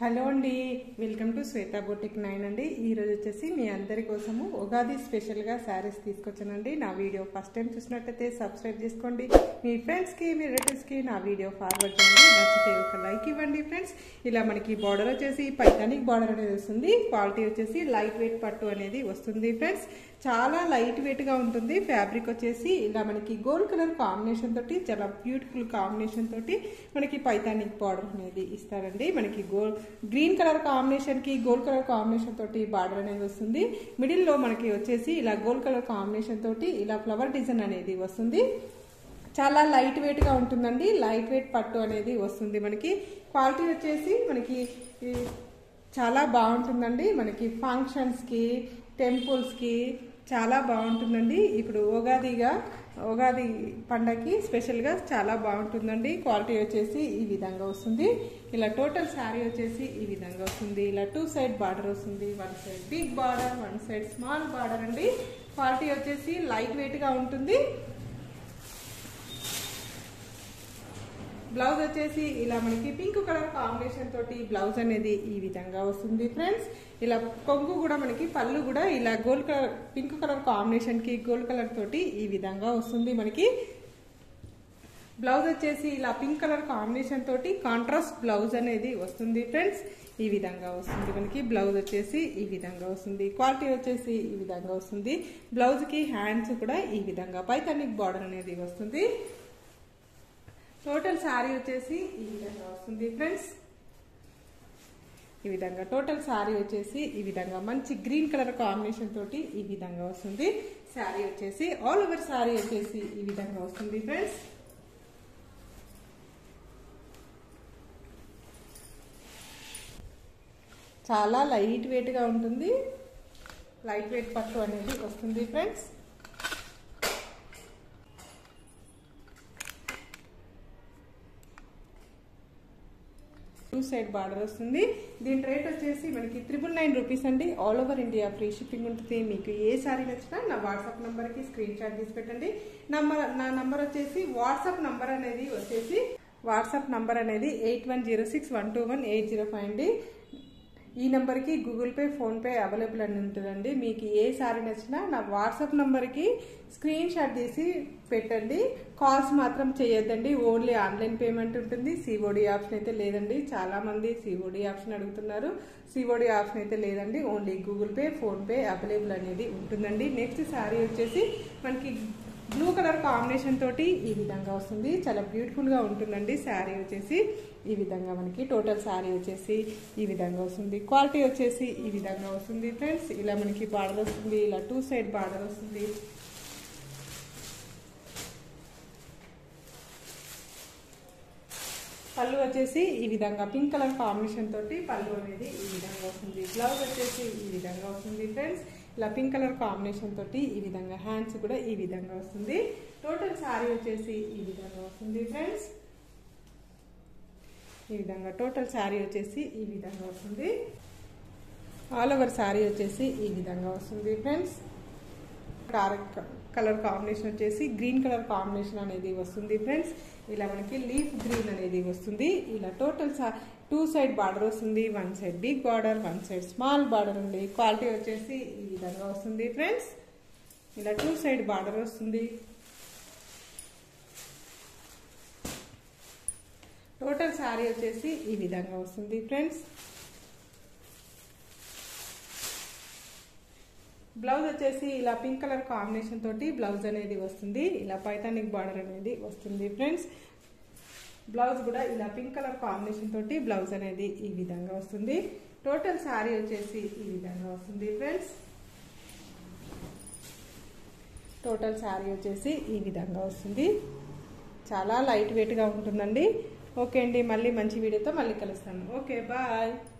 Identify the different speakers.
Speaker 1: hello అండి welcome to Shweta boutique nine అండి ఈరోజు వచ్చేసి మీ అందరి కోసము ఉగాది స్పెషల్గా శారీస్ తీసుకొచ్చానండి నా వీడియో ఫస్ట్ టైం చూసినట్టయితే సబ్స్క్రైబ్ చేసుకోండి మీ ఫ్రెండ్స్కి మీ రిలేటివ్స్కి నా వీడియో ఫార్వర్డ్ చేయండి నచ్చితే ఒక లైక్ ఇవ్వండి ఫ్రెండ్స్ ఇలా మనకి బార్డర్ వచ్చేసి పైతానిక్ బార్డర్ అనేది వస్తుంది క్వాలిటీ వచ్చేసి లైట్ వెయిట్ పట్టు అనేది వస్తుంది ఫ్రెండ్స్ చాలా లైట్ వెయిట్గా ఉంటుంది ఫ్యాబ్రిక్ వచ్చేసి ఇలా మనకి గోల్డ్ కలర్ కాంబినేషన్ తోటి చాలా బ్యూటిఫుల్ కాంబినేషన్ తోటి మనకి పైతానిక్ బార్డర్ అనేది ఇస్తారండి మనకి గోల్డ్ గ్రీన్ కలర్ కాంబినేషన్కి గోల్డ్ కలర్ కాంబినేషన్ తోటి బార్డర్ అనేది వస్తుంది మిడిల్లో మనకి వచ్చేసి ఇలా గోల్డ్ కలర్ కాంబినేషన్ తోటి ఇలా ఫ్లవర్ డిజైన్ అనేది వస్తుంది చాలా లైట్ వెయిట్గా ఉంటుందండి లైట్ వెయిట్ పట్టు అనేది వస్తుంది మనకి క్వాలిటీ వచ్చేసి మనకి ఈ చాలా బాగుంటుందండి మనకి ఫంక్షన్స్కి టెంపుల్స్కి చాలా బాగుంటుందండి ఇప్పుడు ఉగాదిగా ఉగాది పండగకి స్పెషల్గా చాలా బాగుంటుందండి క్వాలిటీ వచ్చేసి ఈ విధంగా వస్తుంది ఇలా టోటల్ శారీ వచ్చేసి ఈ విధంగా వస్తుంది ఇలా టూ సైడ్ బార్డర్ వస్తుంది one side big border one side small border అండి క్వాలిటీ వచ్చేసి లైట్ వెయిట్గా ఉంటుంది బ్లౌజ్ వచ్చేసి ఇలా మనకి పింక్ కలర్ కాంబినేషన్ తోటి బ్లౌజ్ అనేది ఈ విధంగా వస్తుంది ఫ్రెండ్స్ ఇలా కొంగు కూడా మనకి పళ్ళు కూడా ఇలా gold colour pink colour combination కి గోల్డ్ కలర్ తోటి ఈ విధంగా వస్తుంది మనకి బ్లౌజ్ వచ్చేసి ఇలా పింక్ కలర్ కాంబినేషన్ తోటి కాంట్రాస్ట్ బ్లౌజ్ అనేది వస్తుంది ఫ్రెండ్స్ ఈ విధంగా వస్తుంది మనకి బ్లౌజ్ వచ్చేసి ఈ విధంగా వస్తుంది క్వాలిటీ వచ్చేసి ఈ విధంగా వస్తుంది బ్లౌజ్కి హ్యాండ్స్ కూడా ఈ విధంగా పైతానిక్ బార్డర్ అనేది వస్తుంది టోటల్ శారీ వచ్చేసి ఈ విధంగా వస్తుంది ఫ్రెండ్స్ ఈ విధంగా టోటల్ శారీ వచ్చేసి ఈ విధంగా మంచి గ్రీన్ కలర్ కాంబినేషన్ తోటి ఈ విధంగా వస్తుంది శారీ వచ్చేసి ఆల్ ఓవర్ శారీ వచ్చేసి ఈ విధంగా వస్తుంది ఫ్రెండ్స్ చాలా లైట్ వెయిట్గా ఉంటుంది లైట్ వెయిట్ పట్టు అనేది వస్తుంది ఫ్రెండ్స్ టూ సైడ్ బార్డర్ వస్తుంది దీని రేట్ వచ్చేసి మనకి త్రిబుల్ నైన్ రూపీస్ అండి all over India free shipping ఉంటుంది మీకు ఏ సారీ నచ్చినా నా వాట్సాప్ నెంబర్కి స్క్రీన్ షాట్ తీసి పెట్టండి నంబర్ నా నంబర్ వచ్చేసి వాట్సాప్ నంబర్ అనేది వచ్చేసి వాట్సాప్ నంబర్ అనేది eight one zero six one two one eight zero five అండి ఈ నెంబర్కి గూగుల్ పే ఫోన్పే అవైలబుల్ అని ఉంటుందండి మీకు ఏ సారీ నచ్చినా నా వాట్సాప్ నెంబర్కి స్క్రీన్ షాట్ తీసి పెట్టండి కాల్స్ మాత్రం చేయొద్దండి ఓన్లీ ఆన్లైన్ పేమెంట్ ఉంటుంది సిఓడి ఆప్షన్ అయితే లేదండి చాలామంది సిఓడి ఆప్షన్ అడుగుతున్నారు సిఓడి ఆప్షన్ అయితే లేదండి only Google Pay PhonePe available అనేది ఉంటుందండి నెక్స్ట్ శారీ వచ్చేసి మనకి బ్లూ కలర్ కాంబినేషన్ తోటి ఈ విధంగా వస్తుంది చాలా బ్యూటిఫుల్గా ఉంటుందండి శారీ వచ్చేసి ఈ విధంగా మనకి టోటల్ శారీ వచ్చేసి ఈ విధంగా వస్తుంది క్వాలిటీ వచ్చేసి ఈ విధంగా వస్తుంది ఫ్రెండ్స్ ఇలా మనకి బార్డర్ వస్తుంది ఇలా టూ సైడ్ బార్డర్ వస్తుంది పళ్ళు వచ్చేసి ఈ విధంగా పింక్ కలర్ కాంబినేషన్ తోటి పళ్ళు అనేది ఈ విధంగా వస్తుంది బ్లౌజ్ వచ్చేసి ఈ విధంగా వస్తుంది ఫ్రెండ్స్ ఇలా పింక్ కలర్ కాంబినేషన్ తోటి ఈ విధంగా హ్యాండ్స్ కూడా ఈ విధంగా వస్తుంది టోటల్ శారీ వచ్చేసి ఈ విధంగా వస్తుంది ఫ్రెండ్స్ ఈ విధంగా టోటల్ శారీ వచ్చేసి ఈ విధంగా వస్తుంది ఆల్ ఓవర్ శారీ వచ్చేసి ఈ విధంగా వస్తుంది ఫ్రెండ్స్ డార్క్ కలర్ కాంబినేషన్ వచ్చేసి గ్రీన్ కలర్ కాంబినేషన్ అనేది వస్తుంది ఫ్రెండ్స్ ఇలా మనకి లీఫ్ గ్రీన్ అనేది వస్తుంది ఇలా టోటల్ టూ సైడ్ బార్డర్ వస్తుంది one side big border one side small border ఉంది క్వాలిటీ వచ్చేసి ఈ విధంగా వస్తుంది ఫ్రెండ్స్ ఇలా టూ సైడ్ బార్డర్ వస్తుంది టోటల్ శారీ వచ్చేసి ఈ విధంగా వస్తుంది ఫ్రెండ్స్ బ్లౌజ్ వచ్చేసి ఇలా పింక్ కలర్ కాంబినేషన్ తోటి బ్లౌజ్ అనేది వస్తుంది ఇలా పైతానిక్ బార్డర్ అనేది వస్తుంది ఫ్రెండ్స్ బ్లౌజ్ కూడా ఇలా పింక్ కలర్ కాంబినేషన్ తోటి బ్లౌజ్ అనేది ఈ విధంగా వస్తుంది టోటల్ శారీ వచ్చేసి ఈ విధంగా వస్తుంది ఫ్రెండ్స్ టోటల్ శారీ వచ్చేసి ఈ విధంగా వస్తుంది చాలా లైట్ వెయిట్గా ఉంటుందండి ఓకే అండి మళ్ళీ మంచి వీడియోతో మళ్ళీ కలుస్తాను ఓకే బాయ్